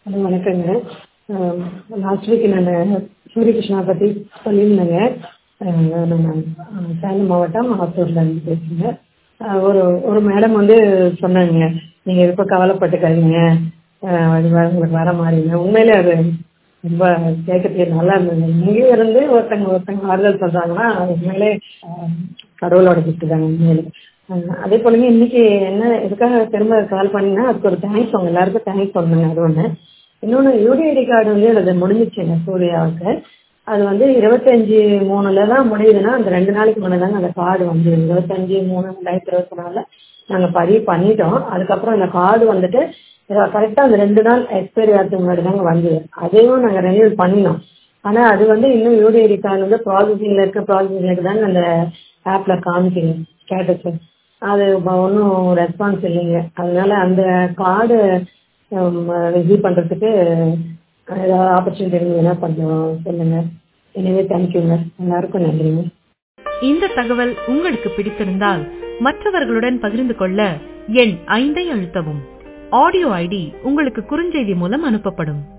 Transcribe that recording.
hello வணக்கங்க last week நான் சூரியகிருஷ்ணா பற்றி சொல்லியிருந்தேங்க நான் சேலம் மாவட்டம் ஆத்தூர்லேருந்து பேசுகிறேங்க ஒரு ஒரு மேடம் வந்து சொன்னாங்க நீங்கள் எதுக்கும் கவலைப்பட்டுக்காதீங்க அது வ உங்களுக்கு வர மாதிரிங்க உண்மையிலே அது ரொம்ப கேட்கறதுக்கே நல்லா இருந்தது இங்கே இருந்து ஒருத்தங்க ஒருத்தங்க ஆறுதல் சொல்கிறாங்கன்னா அது உண்மையிலே கடவுளோட கிஃப்ட்டு தாங்க உண்மையிலே அதே போலங்க இன்றைக்கி என்ன எதுக்காக திரும்ப கால் பண்ணேன்னா அதுக்கு ஒரு தேங்க்ஸ் உங்கள் எல்லாருக்கும் தேங்க்ஸ் சொல்லணுங்க அது ஒன்று இன்னொன்று யூடிஐடி கார்டு வந்து எனது முடிஞ்சிச்சுங்க சூர்யாவுக்கு அது வந்து இருபத்தஞ்சி மூணில் தான் முடியுதுன்னா அந்த ரெண்டு நாளைக்கு முன்னாடி தாங்க அந்த கார்டு வந்து இருபத்தஞ்சி மூணு ரெண்டாயிரத்தி இருபத்தி நாலில் நாங்கள் பதிவு பண்ணிட்டோம் அதுக்கப்புறம் அந்த கார்டு வந்துட்டு கரெக்டாக அந்த ரெண்டு நாள் எக்ஸ்பைரி ஆகிறதுக்கு முன்னாடி தாங்க வந்தது அதையும் நாங்கள் ரெனியூல் பண்ணினோம் ஆனால் அது வந்து இன்னும் யூடிஐடி கார்டு வந்து ப்ராசஸிங்கில் இருக்க ப்ராசஸிங் தாங்க அந்த ஆப்பில் காமிக்குது ஸ்டேட்டஸு அது ஒன்றும் ரெஸ்பான்ஸ் இல்லைங்க அதனால அந்த கார்டு இது பண்ணுறதுக்கு ஏதாவது ஆப்பர்ச்சுனிட்டி இருந்ததுன்னா கொஞ்சம் சொல்லுங்கள் எனவே தேங்க்யூங்க எல்லாருக்கும் நன்றிங்க இந்த தகவல் உங்களுக்கு பிடித்திருந்தால் மற்றவர்களுடன் பகிர்ந்து கொள்ள எண் ஐந்தை அழுத்தவும் ஆடியோ ஐடி உங்களுக்கு குறுஞ்செய்தி மூலம் அனுப்பப்படும்